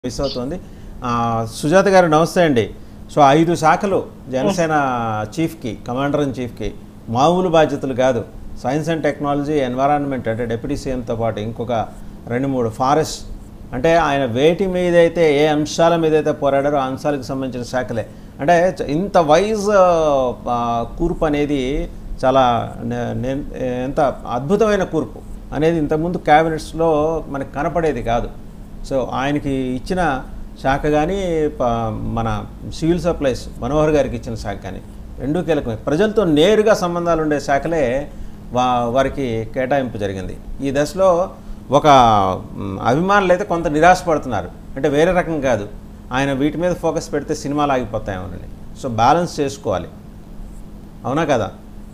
miss అవుతుంది ఆ, సుజాత గారు నమస్తే అండి సో ఐదు శాఖలు జనసేన చీఫ్కి కమాండర్ ఇన్ చీఫ్కి మామూలు బాధ్యతలు కాదు సైన్స్ అండ్ టెక్నాలజీ ఎన్వైరాన్మెంట్ అంటే డిప్యూటీ సీఎంతో పాటు ఇంకొక రెండు మూడు ఫారెస్ట్ అంటే ఆయన వేటి మీద అయితే ఏ అంశాల మీద అయితే పోరాడారో ఆ అంశాలకు సంబంధించిన శాఖలే అంటే చ- ఇంత వైజ్ కూర్పు అనేది చాలా నే- నే- ఎంత అద్భుతమైన కూర్పు అనేది ఇంతకుముందు క్యాబినెట్స్లో మనకు కనపడేది కాదు సో ఆయనకి ఇచ్చిన శాఖ కానీ ప- మన సివిల్ సప్లైస్ మనోహర్ గారికి ఇచ్చిన శాఖ కానీ రెండూ కీలకమే ప్రజలతో నేరుగా సంబంధాలు ఉండే శాఖలే వా వారికి కేటాయింపు జరిగింది ఈ దశలో ఒక మ్, అభిమానులు అయితే కొంత నిరాశపడుతున్నారు అంటే వేరే రకం కాదు ఆయన వీటి మీద ఫోకస్ పెడితే సినిమాలు ఆగిపోతాయేమోనని సో బ్యాలెన్స్ చేసుకోవాలి అవునా కదా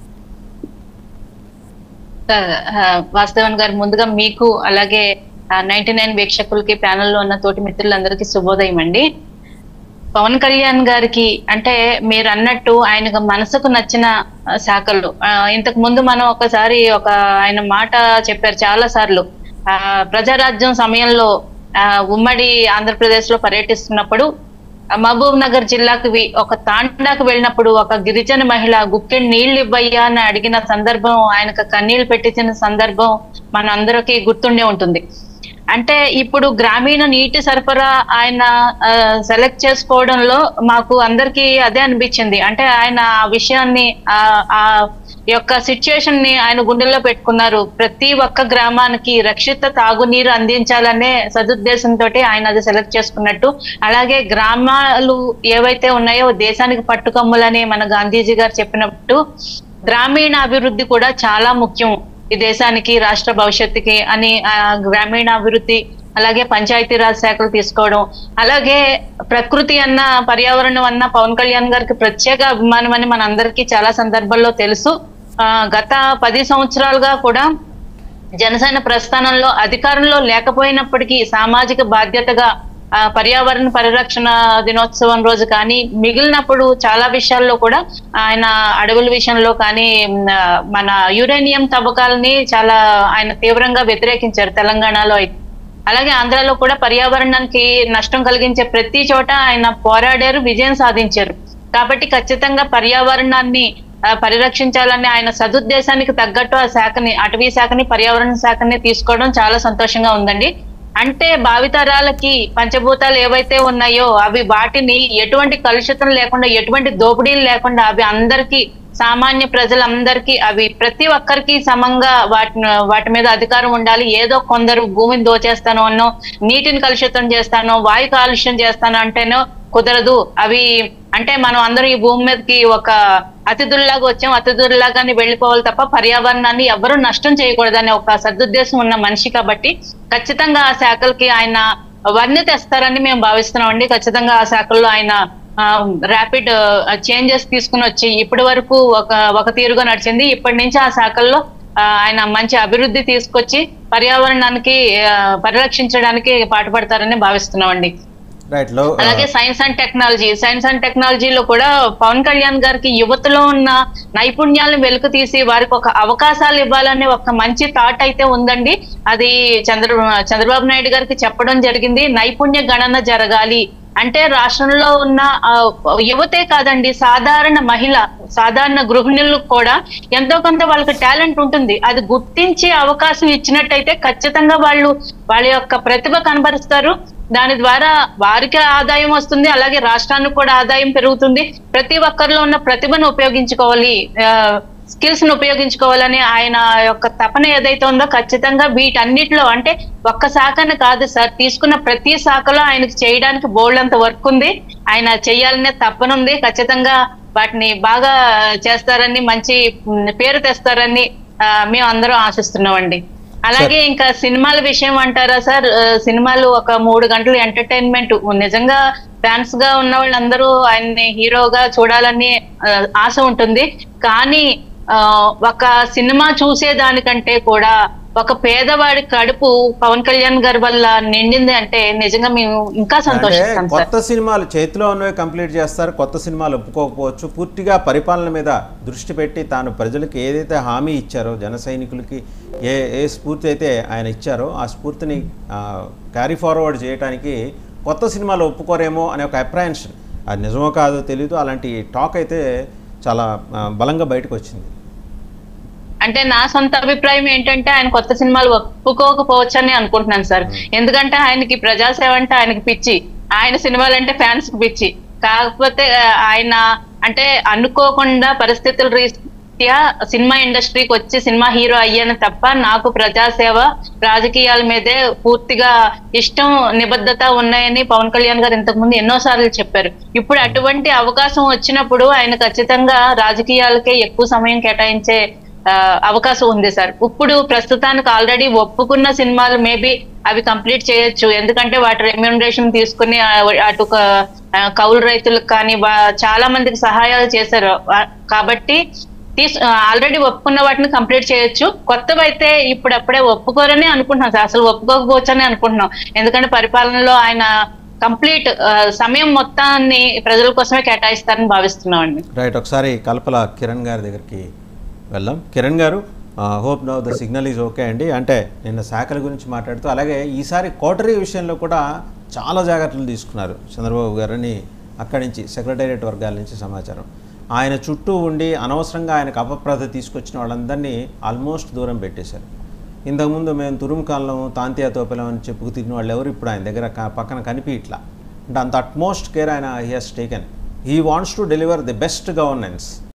సార్, ఆ, వాస్తవన్ గారు ముందుగా మీకు అలాగే నైన్టీ నైన్ వీక్షకులకి ప్యానెల్లో ఉన్న తోటి మిత్రులందరికీ శుభోదయం అండి పవన్ కళ్యాణ్ గారికి అంటే మీరు అన్నట్టు ఆయనకు మనసుకు నచ్చిన ఆ, శాఖలు ఆ, ఇంతకు ముందు మనం ఒకసారి ఒక ఆయన మాట చెప్పారు చాలా సార్లు ఆ, ప్రజారాజ్యం సమయంలో ఆ, ఉమ్మడి ఆంధ్రప్రదేశ్ లో పర్యటిస్తున్నప్పుడు ఆ, మహబూబ్ నగర్ జిల్లాకు వి- ఒక తాండాకు వెళ్ళినప్పుడు ఒక గిరిజన మహిళ గుక్కెడు నీళ్లు ఇవ్వయ్యా అని అడిగిన సందర్భం ఆయనకు కన్నీళ్లు పెట్టించిన సందర్భం మన అందరికీ గుర్తుండే ఉంటుంది అంటే ఇప్పుడు గ్రామీణ నీటి సరఫరా ఆయన సెలెక్ట్ చేసుకోవడంలో మాకు అందరికీ అదే అనిపించింది అంటే ఆయన ఆ విషయాన్ని ఆ ఆ యొక్క సిచ్యుయేషన్ ని ఆయన గుండెల్లో పెట్టుకున్నారు ప్రతి ఒక్క గ్రామానికి రక్షిత తాగునీరు అందించాలనే సదుద్దేశంతో ఆయన అది సెలెక్ట్ చేసుకున్నట్టు అలాగే గ్రామాలు ఏవైతే ఉన్నాయో దేశానికి పట్టుకొమ్మలని మన గాంధీజీ గారు చెప్పినట్టు గ్రామీణ అభివృద్ధి కూడా చాలా ముఖ్యం ఈ దేశానికి రాష్ట్ర భవిష్యత్తుకి అని ఆ, గ్రామీణ అభివృద్ధి అలాగే పంచాయతీరాజ్ శాఖలు తీసుకోవడం అలాగే ప్రకృతి అన్న పర్యావరణం అన్న పవన్ కళ్యాణ్ గారికి ప్రత్యేక అభిమానం అని మనందరికీ చాలా సందర్భాల్లో తెలుసు ఆ, గత పది సంవత్సరాలుగా కూడా జనసేన ప్రస్థానంలో అధికారంలో లేకపోయినప్పటికీ సామాజిక బాధ్యతగా ఆ, పర్యావరణ పరిరక్షణ దినోత్సవం రోజు కానీ మిగిలినప్పుడు చాలా విషయాల్లో కూడా ఆయన అడవుల విషయంలో కానీ మ్, ఆ, మన యురేనియం తవ్వకాలని చాలా ఆయన తీవ్రంగా వ్యతిరేకించారు తెలంగాణలో అయితే అలాగే ఆంధ్రాలో కూడా పర్యావరణానికి నష్టం కలిగించే ప్రతి చోట ఆయన పోరాడారు విజయం సాధించారు కాబట్టి ఖచ్చితంగా పర్యావరణాన్ని ఆ, పరిరక్షించాలని ఆయన సదుద్దేశానికి తగ్గట్టు ఆ శాఖని అటవీ శాఖని పర్యావరణ శాఖని తీసుకోవడం చాలా సంతోషంగా ఉందండి అంటే భావితరాలకి పంచభూతాలు ఏవైతే ఉన్నాయో అవి వాటిని ఎటువంటి కలుషితం లేకుండా ఎటువంటి దోపిడీలు లేకుండా అవి అందరికీ సామాన్య ప్రజలందరికీ అవి ప్రతి ఒక్కరికి సమంగా వాటి వాటి మీద అధికారం ఉండాలి ఏదో కొందరు భూమిని దోచేస్తాను అన్నో నీటిని కలుషితం చేస్తాను వాయు కాలుష్యం చేస్తాను అంటేనో కుదరదు అవి అంటే మనం అందరం ఈ భూమి మీదకి ఒక అతిథుల్లాగా వచ్చాం అతిథుల్లాగానే వెళ్ళిపోవాలి తప్ప పర్యావరణాన్ని ఎవరు నష్టం చేయకూడదనే ఒక సదుద్దేశం ఉన్న మనిషి కాబట్టి ఖచ్చితంగా ఆ శాఖలకి ఆయన వన్నీ తెస్తారని మేము భావిస్తున్నాం అండి ఖచ్చితంగా ఆ శాఖల్లో ఆయన ర్యాపిడ్ చేంజెస్ తీసుకుని వచ్చి ఇప్పటి వరకు ఒక ఒక తీరుగా నడిచింది ఇప్పటి నుంచి ఆ శాఖల్లో ఆ, ఆయన మంచి అభివృద్ధి తీసుకొచ్చి పర్యావరణానికి ఆ, పరిరక్షించడానికి పాటుపడతారని భావిస్తున్నామండి రైట్ లో అలాగే science and technology science and టెక్నాలజీలో కూడా పవన్ కళ్యాణ్ గారికి యువతలో ఉన్న నైపుణ్యాలను వెలుకు తీసి వారికి ఒక అవకాశాలు ఇవ్వాలనే ఒక మంచి థాట్ అయితే ఉందండి అది చంద్ర చంద్రబాబు నాయుడు గారికి చెప్పడం జరిగింది నైపుణ్య గణన జరగాలి అంటే రాష్ట్రంలో ఉన్న ఆ, యువతే కాదండి సాధారణ మహిళ సాధారణ గృహిణులకు కూడా ఎంతో కొంత వాళ్ళకి టాలెంట్ ఉంటుంది అది గుర్తించి అవకాశం ఇచ్చినట్టయితే ఖచ్చితంగా వాళ్ళు వాళ్ళ యొక్క ప్రతిభ కనబరుస్తారు దాని ద్వారా వారికి ఆదాయం వస్తుంది అలాగే రాష్ట్రానికి కూడా ఆదాయం పెరుగుతుంది ప్రతి ఒక్కరిలో ఉన్న ప్రతిభను ఉపయోగించుకోవాలి స్కిల్స్ ను ఉపయోగించుకోవాలని ఆయన యొక్క తపన ఏదైతే ఉందో ఖచ్చితంగా వీటన్నిటిలో అంటే ఒక్క శాఖను కాదు సార్ తీసుకున్న ప్రతి శాఖలో ఆయనకు చేయడానికి బోల్డ్ అంత వర్క్ ఉంది ఆయన చేయాలనే తపన ఉంది ఖచ్చితంగా వాటిని బాగా చేస్తారని మంచి ఉమ్, పేరు తెస్తారని ఆ, మేము అందరం ఆశిస్తున్నామండి అలాగే ఇంకా సినిమాల విషయం అంటారా సార్ ఆ, సినిమాలు ఒక మూడు గంటలు ఎంటర్టైన్మెంట్ నిజంగా ఫ్యాన్స్ గా ఉన్న వాళ్ళందరూ ఆయన్ని హీరోగా చూడాలని ఆ, ఆశ ఉంటుంది కానీ ఆ, ఒక సినిమా చూసేదానికంటే కూడా ఒక పేదవాడి కడుపు పవన్ కళ్యాణ్ గారి వల్ల నిండింది అంటే నిజంగా మేము ఇంకా అంటే సంతోషిస్తాం సార్ కొత్త సినిమాలు చేతిలో ఉన్నవి కంప్లీట్ చేస్తారు కొత్త సినిమాలు ఒప్పుకోకపోవచ్చు పూర్తిగా పరిపాలన మీద దృష్టి పెట్టి తాను ప్రజలకు ఏదైతే హామీ ఇచ్చారో జన సైనికులకి ఏ ఏ స్ఫూర్తి అయితే ఆయన ఇచ్చారో ఆ స్ఫూర్తిని క్యారీ ఫార్వర్డ్ చేయడానికి కొత్త సినిమాలు ఒప్పుకోరేమో అనే ఒక అప్రహెన్షన్ అది నిజమో కాదో తెలియదు అలాంటి టాక్ అయితే చాలా ఆ, బలంగా బయటకు వచ్చింది అంటే నా సొంత అభిప్రాయం ఏంటంటే ఆయన కొత్త సినిమాలు ఒప్పుకోకపోవచ్చు అని అనుకుంటున్నాను సార్ ఎందుకంటే ఆయనకి ప్రజాసేవ అంటే ఆయనకి పిచ్చి ఆయన సినిమాలు అంటే ఫ్యాన్స్ కి పిచ్చి కాకపోతే ఆ, ఆయన అంటే అనుకోకుండా పరిస్థితుల రీత్యా సినిమా ఇండస్ట్రీకి వచ్చి సినిమా హీరో అయ్యాను తప్ప నాకు ప్రజాసేవ రాజకీయాల మీదే పూర్తిగా ఇష్టం నిబద్ధత ఉన్నాయని పవన్ కళ్యాణ్ గారు ఇంతకు ముందు ఎన్నో సార్లు చెప్పారు ఇప్పుడు అటువంటి అవకాశం వచ్చినప్పుడు ఆయన ఖచ్చితంగా రాజకీయాలకే ఎక్కువ సమయం కేటాయించే ఆ, అవకాశం ఉంది సార్ ఇప్పుడు ప్రస్తుతానికి ఆల్రెడీ ఒప్పుకున్న సినిమాలు మేబీ అవి కంప్లీట్ చేయొచ్చు ఎందుకంటే వాటి రెమ్యూనరేషన్ తీసుకుని ఆ, అటు క- ఆ, కౌలు రైతులకు కానీ వా- చాలా మందికి సహాయాలు చేశారు ఆ, కాబట్టి తీసు ఆల్రెడీ ఒప్పుకున్న వాటిని కంప్లీట్ చేయొచ్చు కొత్తవి అయితే ఇప్పుడు అప్పుడే ఒప్పుకోరని అనుకుంటున్నాం సార్ అసలు ఒప్పుకోకపోవచ్చని అనుకుంటున్నాం ఎందుకంటే పరిపాలనలో ఆయన కంప్లీట్ సమయం మొత్తాన్ని ప్రజల కోసమే కేటాయిస్తారని భావిస్తున్నాం అండి రైట్ ఒకసారి కల్పల కిరణ్ గారి దగ్గరికి వెళ్దాం కిరణ్ గారు hope no the signal is okay అండి అంటే నిన్న శాఖల గురించి మాట్లాడుతూ అలాగే ఈసారి కోటరీ విషయంలో కూడా చాలా జాగ్రత్తలు తీసుకున్నారు చంద్రబాబు గారని అక్కడి నుంచి సెక్రటేరియట్ వర్గాల నుంచి సమాచారం ఆయన చుట్టూ ఉండి అనవసరంగా ఆయనకు అపప్రద తీసుకొచ్చిన వాళ్ళందరినీ ఆల్మోస్ట్ దూరం పెట్టేశారు ఇంతకుముందు మేము తురుముకాలం తాంతియా తోపలం అని చెప్పుకు తిరిగిన వాళ్ళు ఎవరు ఇప్పుడు ఆయన దగ్గర క- పక్కన కనిపించట్లా అంటే అంత అట్మోస్ట్ కేర్ ఆయన he he's taken he wants to deliver the best governance